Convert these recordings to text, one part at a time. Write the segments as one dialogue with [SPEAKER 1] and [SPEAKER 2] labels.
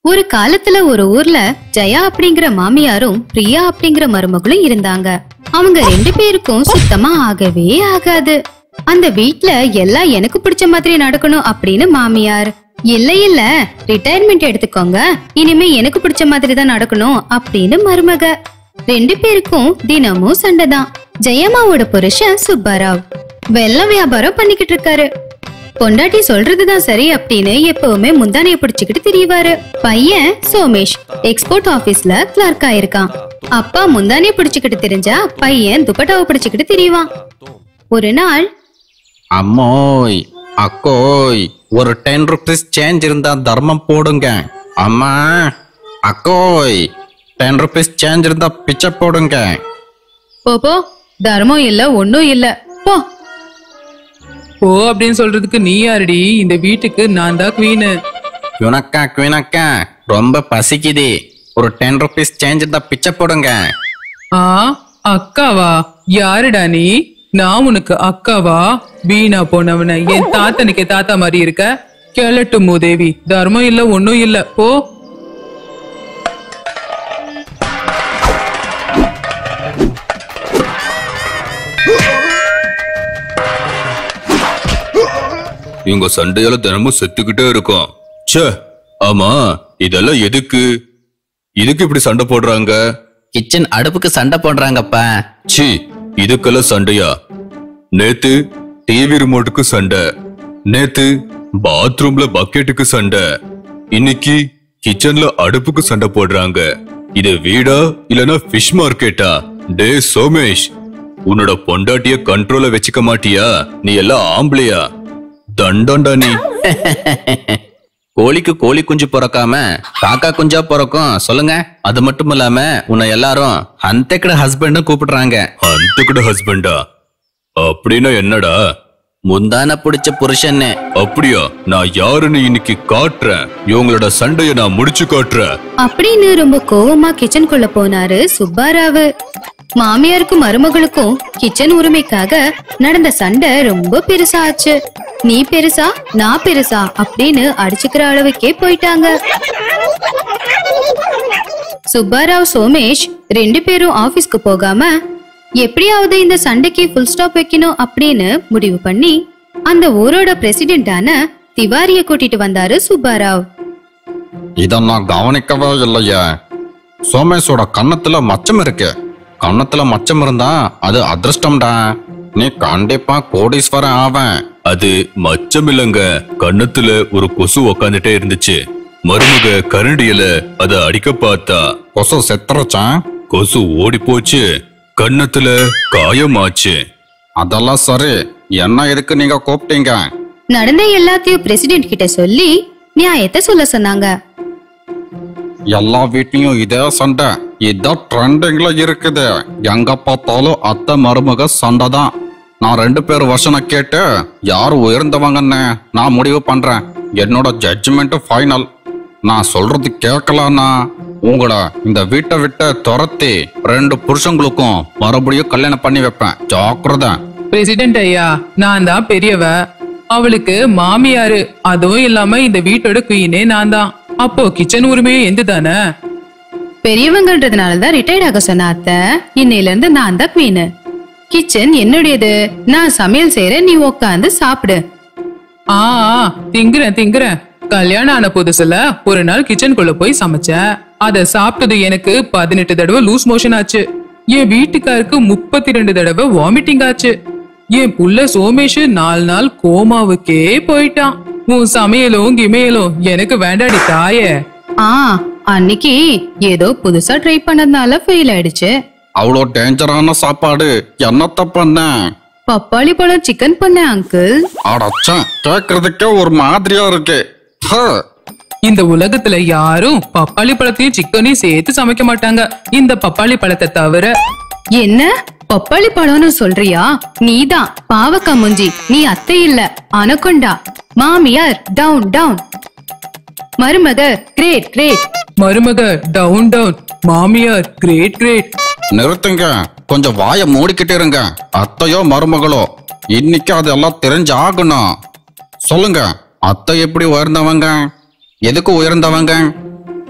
[SPEAKER 1] ஒரு காலத்துல ஒரு ஊர்ல ஜெயா அப்படிங்கிற மாமியாரும் பிரியா அப்படிங்கிற மருமகளும் இருந்தாங்க அவங்க ரெண்டு பேருக்கும் சுத்தமா ஆகவே ஆகாது அந்த வீட்ல எல்லாம் எனக்கு பிடிச்ச மாதிரி நடக்கணும் அப்படின்னு மாமியார் இல்ல இல்ல ரிட்டையர்மெண்ட் எடுத்துக்கோங்க இனிமே எனக்கு பிடிச்ச மாதிரி தான் நடக்கணும் அப்படின்னு மருமக ரெண்டு பேருக்கும் தினமும் சண்டைதான் ஜெயம்மாவோட புருஷன் சுப்பாராவ் வெள்ளம் வியாபாரம் பண்ணிக்கிட்டு இருக்காரு பொண்டாட்டி சொல்றதுதான் சரி அப்படின்னு எப்பவுமே முந்தானைய பிடிச்சுக்கிட்டு திரியுவாரு பையன் சோமேஷ் எக்ஸ்போர்ட் ஆபீஸ்ல கிளார்க் ஆயிருக்கான் அப்பா முந்தானைய பிடிச்சுக்கிட்டு தெரிஞ்சா பையன் துப்பட்டாவை பிடிச்சுக்கிட்டு திரியுவான் ஒரு நாள்
[SPEAKER 2] அம்மோய் அக்கோய் ஒரு டென் ருபீஸ் சேஞ்ச் இருந்தா தர்மம் போடுங்க அம்மா அக்கோய் டென் ருபீஸ் சேஞ்ச் இருந்தா பிச்சை போடுங்க
[SPEAKER 3] போ போ தர்மம் இல்ல ஒண்ணும் இல்ல போ போ அப்படின்னு சொல்றதுக்கு நீ யாருடி இந்த வீட்டுக்கு நான் தான் குவீனு
[SPEAKER 2] குணக்கா குணக்கா ரொம்ப பசிக்குது ஒரு டென் ருபீஸ் சேஞ்ச் இருந்தா பிச்சை போடுங்க
[SPEAKER 3] ஆ அக்காவா யாருடா நீ நான் உனக்கு அக்காவா வீணா போனவன என் தாத்தனுக்கு தாத்தா மாதிரி இருக்க கேளட்டு மூதேவி தர்மம் இல்ல ஒண்ணும் இல்ல போ
[SPEAKER 4] இவங்க சண்டையால தினமும் செத்துக்கிட்டே இருக்கோம் ச்சே ஆமா இதெல்லாம் எதுக்கு இதுக்கு இப்படி சண்டை போடுறாங்க
[SPEAKER 2] கிச்சன் அடுப்புக்கு சண்டை போடுறாங்கப்பா
[SPEAKER 4] சி இதுக்கெல்லாம் சண்டையா நேத்து டிவி ரிமோட்டுக்கு சண்டை நேத்து பாத்ரூம்ல பக்கெட்டுக்கு சண்டை இன்னைக்கு கிச்சன்ல அடுப்புக்கு சண்டை போடுறாங்க இது வீடா இல்லனா ஃபிஷ் மார்க்கெட்டா டே சோமேஷ் உன்னோட பொண்டாட்டிய கண்ட்ரோல வச்சுக்க மாட்டியா நீ எல்லாம் ஆம்பளையா தண்டோண்டா நீ
[SPEAKER 2] கோழிக்கு கோழி குஞ்சு பிறக்காம காக்கா குஞ்சா பிறக்கும் சொல்லுங்க அது மட்டும் இல்லாம உன்னை எல்லாரும் அந்தக்கட ஹஸ்பண்ட் கூப்பிடுறாங்க
[SPEAKER 4] அந்த கூட ஹஸ்பண்டா அப்படின்னா என்னடா
[SPEAKER 2] முந்தான பிடிச்ச புருஷன்னு
[SPEAKER 4] அப்படியா நான் யாருன்னு இன்னைக்கு காட்டுறேன் இவங்களோட சண்டைய நான் முடிச்சு காட்டுறேன்
[SPEAKER 1] அப்படின்னு ரொம்ப கோவமா கிச்சனுக்குள்ள போனாரு சுப்பாராவு மாமியாருக்கும் மருமகளுக்கும் கிச்சன் உரிமைக்காக நடந்த சண்டை ரொம்ப பெருசா ஆச்சு நீ பெருசா நான் பெருசா அப்படின்னு அடிச்சுக்கிற அளவுக்கே போயிட்டாங்க சுப்பாராவ் சோமேஷ் ரெண்டு பேரும் ஆபீஸ்க்கு போகாம எப்படியாவது இந்த சண்டைக்கு ஃபுல் ஸ்டாப் வைக்கணும் அப்படின்னு முடிவு பண்ணி அந்த ஊரோட பிரசிடென்டான திவாரிய கூட்டிட்டு வந்தாரு சுப்பாராவ்
[SPEAKER 2] இத நான் கவனிக்கவே இல்லையே சோமேஷோட கன்னத்துல மச்சம் இருக்கு கன்னத்துல மச்சம் இருந்தா அது அதிர்ஷ்டம்டா நீ கண்டிப்பா கோடீஸ்வரன் ஆவன்
[SPEAKER 4] அது மச்சம் இல்லங்க கன்னத்துல ஒரு கொசு உக்காந்துட்டே இருந்துச்சு மருமக கரண்டியில அத அடிக்க பார்த்தா
[SPEAKER 2] கொசு செத்துருச்சான்
[SPEAKER 4] கொசு ஓடி போச்சு கன்னத்துல காயமாச்சு
[SPEAKER 2] அதெல்லாம் சரி என்ன எதுக்கு நீங்க கூப்பிட்டீங்க
[SPEAKER 1] நடந்த எல்லாத்தையும் பிரசிடென்ட் கிட்ட சொல்லி நியாயத்தை சொல்ல சொன்னாங்க
[SPEAKER 2] எல்லா வீட்லயும் இதே சண்டை இதான் ட்ரெண்டிங்ல இருக்குது எங்க பார்த்தாலும் அத்தை மருமக சண்டை தான் நான் ரெண்டு பேர் வருஷனை கேட்டு யார் உயர்ந்தவங்கன்னு நான் முடிவு பண்றேன் என்னோட ஜட்ஜ்மெண்ட் ஃபைனல் நான் சொல்றது கேட்கலான்னா உங்கள இந்த வீட்டை விட்டு துரத்தி ரெண்டு புருஷங்களுக்கும் மறுபடியும் கல்யாணம் பண்ணி வைப்பேன் ஜாக்கிரதை
[SPEAKER 3] பிரசிடென்ட் ஐயா நான் தான் பெரியவ அவளுக்கு மாமியாரு அதுவும் இல்லாம இந்த வீட்டோட குயினே நான் தான் அப்போ கிச்சன் உரிமையும் எந்த தானே
[SPEAKER 1] பெரியவங்கன்றதுனால தான் ரிட்டையர்ட் ஆக சொன்ன அத்தை இன்னையில இருந்து நான் தான் குவீனு கிச்சன் என்னுடையது நான் சமையல் செய்யறேன் நீ உட்காந்து சாப்பிடு
[SPEAKER 3] ஆ ஆ, திங்குறேன் திங்குறேன் கல்யாணம் ஆன புதுசுல ஒரு நாள் கிச்சனுக்குள்ள போய் சமைச்சேன் அத சாப்பிட்டது எனக்கு பதினெட்டு தடவை லூஸ் மோஷன் ஆச்சு என் வீட்டுக்காருக்கு முப்பத்தி ரெண்டு தடவை வாமிட்டிங் ஆச்சு என் புள்ள சோமேஷ் நாலு நாள் கோமாவுக்கே போயிட்டான் உன் சமையலும் கிமையலும் எனக்கு வேண்டாடி தாயே
[SPEAKER 1] ஆ அன்னைக்கு ஏதோ புதுசா ட்ரை பண்ணதுனால ஃபெயில் ஆயிடுச்சு
[SPEAKER 2] அவ்வளோ டேஞ்சரான சாப்பாடு என்னத்த பண்ண
[SPEAKER 1] பப்பாளி பழம் சிக்கன் பண்ணேன் அங்கிள்
[SPEAKER 2] அடச்சேன் கேக்குறதுக்கே ஒரு மாதிரியா இருக்கு ஹ,
[SPEAKER 3] இந்த உலகத்துல யாரும் பப்பாளி பழத்தையும் சிக்கனையும் சேர்த்து சமைக்க மாட்டாங்க இந்த பப்பாளி பழத்தை தவிர
[SPEAKER 1] என்ன பப்பாளி பழம்னு சொல்றியா நீதான் பாவக்கா முஞ்சி நீ அத்தை இல்ல அனகொண்டா மாமியார் டவுன் டவுன் மருமக கிரேட் கிரேட்
[SPEAKER 3] மருமக டவுன் டவுன் மாமியார் கிரேட் கிரேட்
[SPEAKER 2] நிறுத்துங்க கொஞ்சம் வாயை மூடிக்கிட்டு இருங்க அத்தையோ மருமகளோ இன்னைக்கு அதெல்லாம் தெரிஞ்சு ஆகணும் சொல்லுங்க அத்தை எப்படி உயர்ந்தவங்க எதுக்கு உயர்ந்தவங்க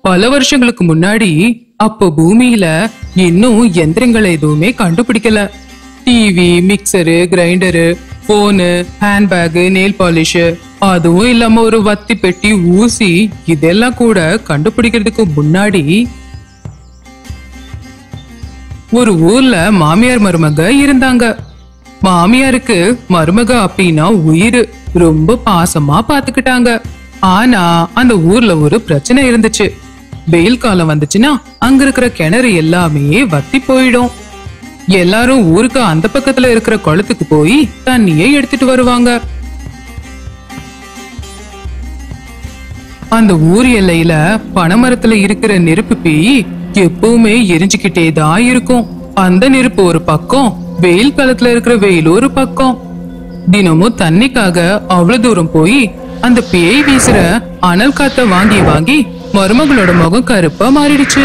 [SPEAKER 3] பல வருஷங்களுக்கு முன்னாடி அப்போ பூமியில இன்னும் எந்திரங்கள் எதுவுமே கண்டுபிடிக்கல TV mixer grinder phone handbag nail polish அதுவும் இல்லாம ஒரு வத்தி பெட்டி ஊசி இதெல்லாம் கூட கண்டுபிடிக்கிறதுக்கு முன்னாடி ஒரு ஊர்ல மாமியார் மருமக இருந்தாங்க மாமியாருக்கு மருமக அப்படின்னா உயிர் ரொம்ப பாசமா பாத்துக்கிட்டாங்க ஆனா அந்த ஊர்ல ஒரு பிரச்சனை இருந்துச்சு வெயில் காலம் வந்துச்சுன்னா அங்க இருக்கிற கிணறு எல்லாமே வத்தி போயிடும் எல்லாரும் ஊருக்கு அந்த பக்கத்துல இருக்கிற குளத்துக்கு போய் தண்ணியை எடுத்துட்டு வருவாங்க அந்த ஊர் எல்லையில பனைமரத்துல இருக்கிற நெருப்பு பேய் எப்பவுமே எரிஞ்சுக்கிட்டே தான் இருக்கும் அந்த நெருப்பு ஒரு பக்கம் வெயில் காலத்துல இருக்கிற வெயில் ஒரு பக்கம் தினமும் தண்ணிக்காக அவ்வளவு தூரம் போய் அந்த பேய் வீசுற அனல் காத்த வாங்கி வாங்கி மருமகளோட முகம் கருப்பா மாறிடுச்சு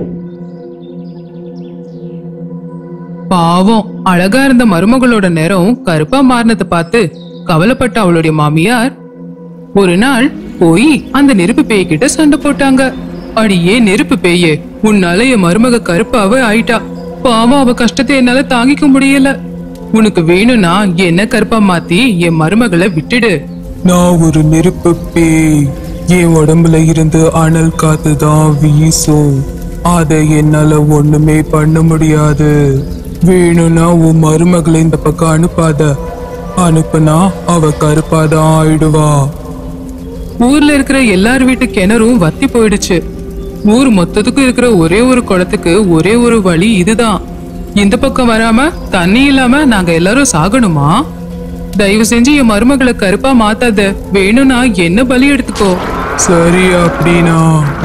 [SPEAKER 3] பாவம் அழகா இருந்த மருமகளோட நேரம் கருப்பா மாறினதை பார்த்து கவலைப்பட்ட அவளுடைய மாமியார் ஒரு நாள் போய் அந்த நெருப்பு பேய் கிட்ட சண்டை போட்டாங்க அடியே நெருப்பு பேயே உன்னால என் மருமக கருப்பாவே ஆயிட்டா பாவம் அவ கஷ்டத்தை என்னால தாங்கிக்க முடியல உனக்கு வேணும்னா என்ன கருப்பா மாத்தி என் மருமகளை விட்டுடு
[SPEAKER 5] நான் ஒரு நெருப்பு பேய் என் உடம்புல இருந்து அனல் காத்து தான் வீசும் அதை என்னால ஒண்ணுமே பண்ண முடியாது வேணும்னா உன் மருமகளை இந்த பக்கம் அனுப்பாத அனுப்புனா அவ கருப்பாதான் ஆயிடுவா
[SPEAKER 3] ஊர்ல இருக்கிற எல்லார் வீட்டு கிணறும் வத்தி போயிடுச்சு ஊர் மொத்தத்துக்கும் இருக்கிற ஒரே ஒரு குளத்துக்கு ஒரே ஒரு வழி இதுதான் இந்த பக்கம் வராம தண்ணி இல்லாம நாங்க எல்லாரும் சாகணுமா தயவு செஞ்சு என் மருமகளை கருப்பா மாத்தாத வேணும்னா என்ன பலி எடுத்துக்கோ
[SPEAKER 5] சரி அப்படின்னா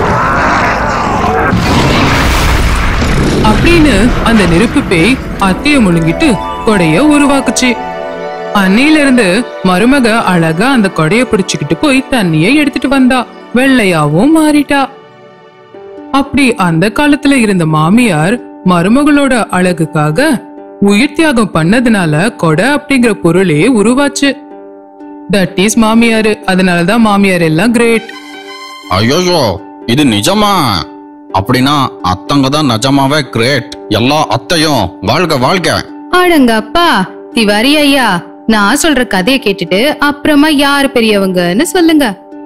[SPEAKER 3] அப்படின்னு அந்த நெருப்பு பேய் அத்தைய முழுங்கிட்டு கொடைய உருவாக்குச்சு அன்னையில இருந்து மருமக அழகா அந்த கொடைய பிடிச்சுக்கிட்டு போய் தண்ணியை எடுத்துட்டு வந்தா வெள்ளையாவும் மாறிட்டா அப்படி அந்த காலத்துல இருந்த மாமியார் மருமகளோட அழகுக்காக உயிர் தியாகம் பண்ணதுனால கொடை அப்படிங்கிற பொருளே உருவாச்சு தட் இஸ் மாமியாரு அதனாலதான் மாமியார் எல்லாம் கிரேட்
[SPEAKER 2] ஐயோயோ இது நிஜமா அப்படின்னா அத்தங்க தான் நிஜமாவே கிரேட் எல்லா அத்தையும் வாழ்க வாழ்க
[SPEAKER 1] ஆடங்கப்பா திவாரி ஐயா நான் சொல்ற கதையை கேட்டுட்டு அப்புறமா யாரு பெரியவங்கன்னு சொல்லுங்க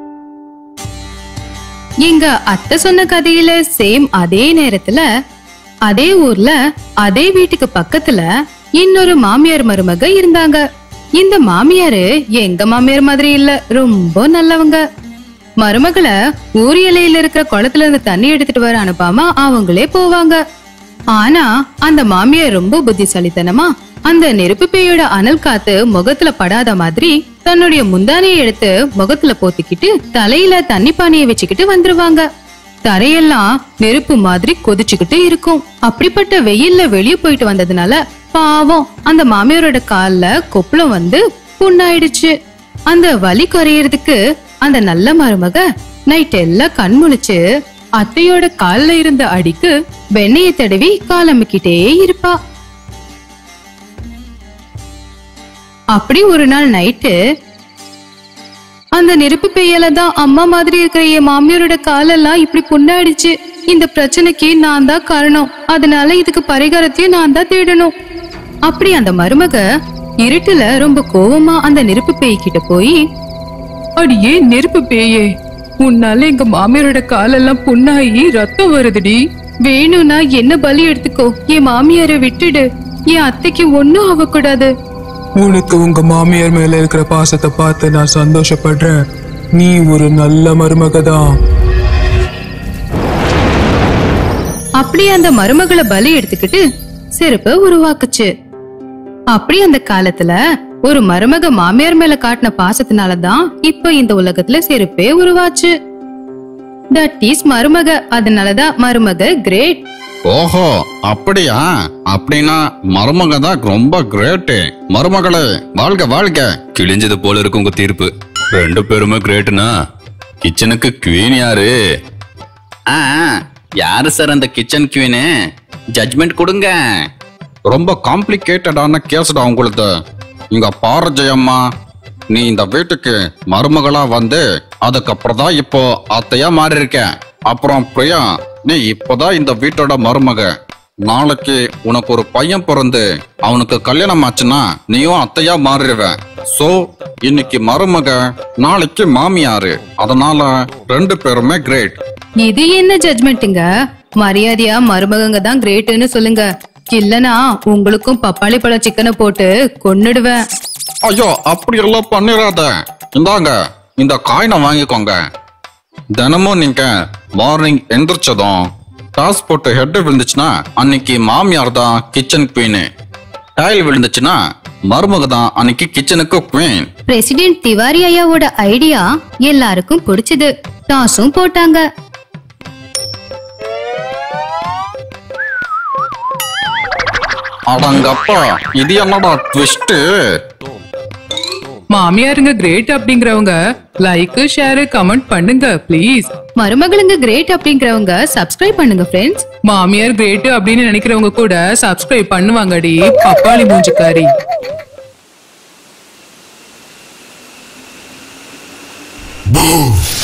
[SPEAKER 1] எங்க அத்தை சொன்ன கதையில சேம் அதே நேரத்துல அதே ஊர்ல அதே வீட்டுக்கு பக்கத்துல இன்னொரு மாமியார் மருமக இருந்தாங்க இந்த மாமியாரு எங்க மாமியார் மாதிரி இல்ல ரொம்ப நல்லவங்க மருமகளை ஊர் எல்லையில இருக்கிற குளத்துல இருந்து தண்ணி எடுத்துட்டு வர அனுப்பாம அவங்களே போவாங்க ஆனா அந்த மாமியார் ரொம்ப புத்திசாலித்தனமா அந்த நெருப்பு பேயோட அனல் காத்து முகத்துல படாத மாதிரி தன்னுடைய முந்தானையை எடுத்து முகத்துல போத்திக்கிட்டு தலையில தண்ணி பானையை வச்சுக்கிட்டு வந்துருவாங்க தரையெல்லாம் நெருப்பு மாதிரி கொதிச்சுக்கிட்டு இருக்கும் அப்படிப்பட்ட வெயில்ல வெளிய போயிட்டு வந்ததுனால பாவம் அந்த மாமியாரோட கால்ல கொப்பளம் வந்து புண்ணாயிடுச்சு அந்த வலி குறையறதுக்கு அந்த நல்ல மருமக நைட் எல்லாம் கண் முழிச்சு அத்தையோட கால்ல இருந்த அடிக்கு வெண்ணெயை தடவி காலம்பிக்கிட்டே இருப்பா அப்படி ஒரு நாள் நைட்டு அந்த நெருப்பு பெய்யால தான் அம்மா மாதிரி இருக்கிற என் மாமியாரோட காலெல்லாம் இப்படி புண்ணாயிடுச்சு இந்த பிரச்சனைக்கு நான் தான் காரணம் அதனால இதுக்கு பரிகாரத்தையும் நான் தான் தேடணும் அப்படி அந்த மருமக இருட்டுல ரொம்ப கோவமா அந்த நெருப்பு பேய் கிட்ட போய்
[SPEAKER 3] அடியே நெருப்பு பேயே உன்னால எங்க மாமியாரோட காலெல்லாம் புண்ணாகி ரத்தம் வருதுடி
[SPEAKER 1] வேணும்னா என்ன பலி எடுத்துக்கோ என் மாமியாரை விட்டுடு என் அத்தைக்கு ஒன்னும் ஆகக்கூடாது
[SPEAKER 5] உனக்கு உங்க மாமியார் மேல இருக்கிற பாசத்தை பார்த்து நான் சந்தோஷப்படுறேன் நீ ஒரு நல்ல மருமக தான்
[SPEAKER 1] அப்படி அந்த மருமகளை பலி எடுத்துக்கிட்டு செருப்ப உருவாக்குச்சு அப்படி அந்த காலத்துல ஒரு மருமக மாமியார் மேல காட்டின பாசத்தினாலதான் இப்ப இந்த உலகத்துல செருப்பே உருவாச்சு தட் இஸ் மருமக அதனாலதான் மருமக கிரேட்
[SPEAKER 2] ஓஹோ அப்படியா அப்படின்னா மருமக தான் ரொம்ப கிரேட்டு மருமகளே வாழ்க வாழ்க
[SPEAKER 4] கிழிஞ்சது போல இருக்கு உங்க தீர்ப்பு ரெண்டு பேருமே கிரேட்டுனா கிச்சனுக்கு குவீன் யாரு
[SPEAKER 2] ஆ யாரு சார் அந்த கிச்சன் குவீனு ஜட்மெண்ட் கொடுங்க ரொம்ப காம்ப்ளிகேட்டடான கேஸ்டா உங்களுக்கு இங்க பாரு ஜெயம்மா நீ இந்த வீட்டுக்கு மருமகளா வந்து அதுக்கப்புறம் தான் இப்போ அத்தையா மாறி இருக்க அப்புறம் பிரியா நீ இப்பதான் இந்த வீட்டோட மருமக நாளைக்கு உனக்கு ஒரு பையன் பிறந்து அவனுக்கு கல்யாணம் ஆச்சுன்னா நீயும் அத்தையா மாறிடுவ சோ இன்னைக்கு மருமக நாளைக்கு மாமியாரு அதனால ரெண்டு பேருமே கிரேட்
[SPEAKER 1] இது என்ன ஜட்மெண்ட்டுங்க மரியாதையா மருமகங்க தான் கிரேட்டுன்னு சொல்லுங்க இல்லனா உங்களுக்கும் பப்பாளி பழம் சிக்கனை போட்டு கொன்னுடுவேன்
[SPEAKER 2] ஐயோ அப்படி எல்லாம் பண்ணிடாத இந்தாங்க இந்த காயினை வாங்கிக்கோங்க தினமும் நீங்க மார்னிங் எந்திரிச்சதும் டாஸ் போட்டு ஹெட் விழுந்துச்சுன்னா அன்னைக்கு மாமியார் தான் கிச்சன் குவீனு டைல் விழுந்துச்சுன்னா மருமக தான் அன்னைக்கு கிச்சனுக்கு குவீன்
[SPEAKER 1] பிரசிடென்ட் திவாரி ஐயாவோட ஐடியா எல்லாருக்கும் பிடிச்சது டாஸும் போட்டாங்க
[SPEAKER 2] அடங்கப்பா இது என்னடா ட்விஸ்ட்
[SPEAKER 3] மாமியாருங்க கிரேட் அப்படிங்கிறவங்க லைக் ஷேர் கமெண்ட் பண்ணுங்க ப்ளீஸ்
[SPEAKER 1] மருமகளுங்க கிரேட் அப்படிங்கிறவங்க சப்ஸ்கிரைப் பண்ணுங்க ஃப்ரெண்ட்ஸ்
[SPEAKER 3] மாமியார் கிரேட் அப்படின்னு நினைக்கிறவங்க கூட சப்ஸ்கிரைப் பண்ணுவாங்கடி பப்பாளி மூஞ்சிக்காரி
[SPEAKER 6] Move!